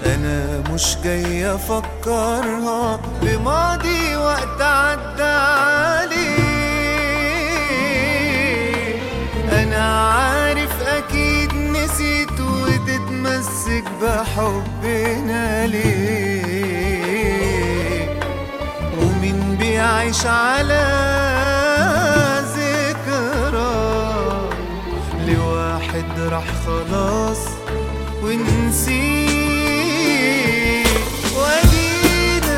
انا مش جاي افكرها بماضي وقت عدى عليه انا عارف اكيد نسيت وتتمسك بحبنا ليه ومين بيعيش على ذكرى لواحد راح خلاص ونسيه وادينا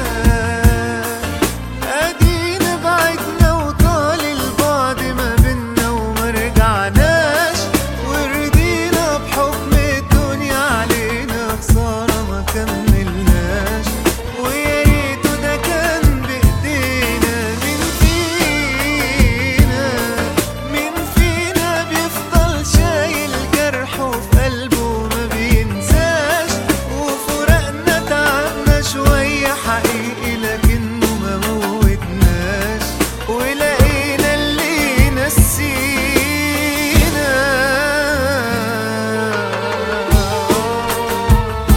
ادينا بعدنا وطال البعد ما بينا وما رجعناش ورضينا بحكم الدنيا علينا خسارة ما كملناش ويا ريته ده كان بايدينا مين فينا مين فينا بيفضل شايل جرحه في قلبه ما بينساش وفرقنا تعبنا شوية حقيقي لكنه ما موتناش ولقينا اللي نسينا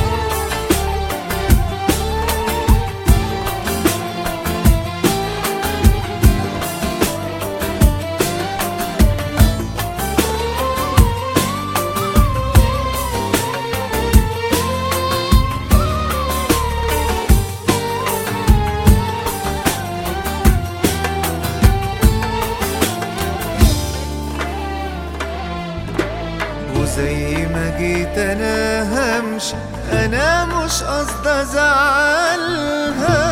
وزي ما جيت انا همشي انا مش قصدي ازعلها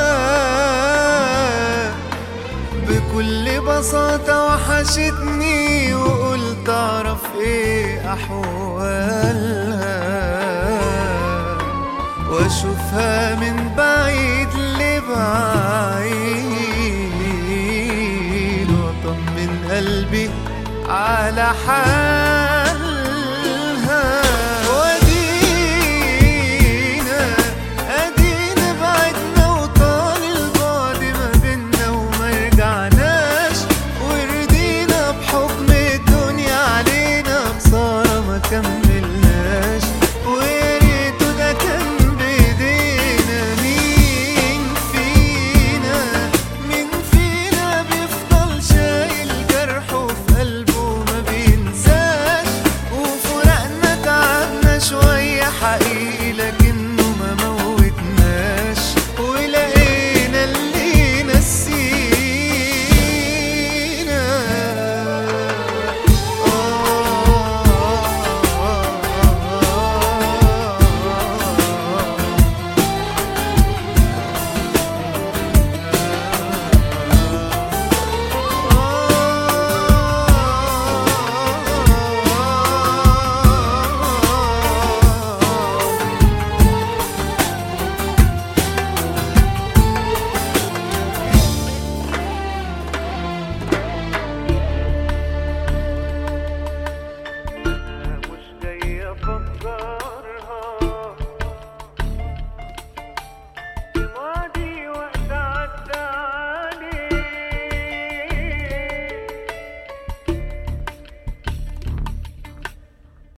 بكل بساطة وحشتني وقلت اعرف ايه احوالها واشوفها من بعيد لبعيد واطمن قلبي على حالها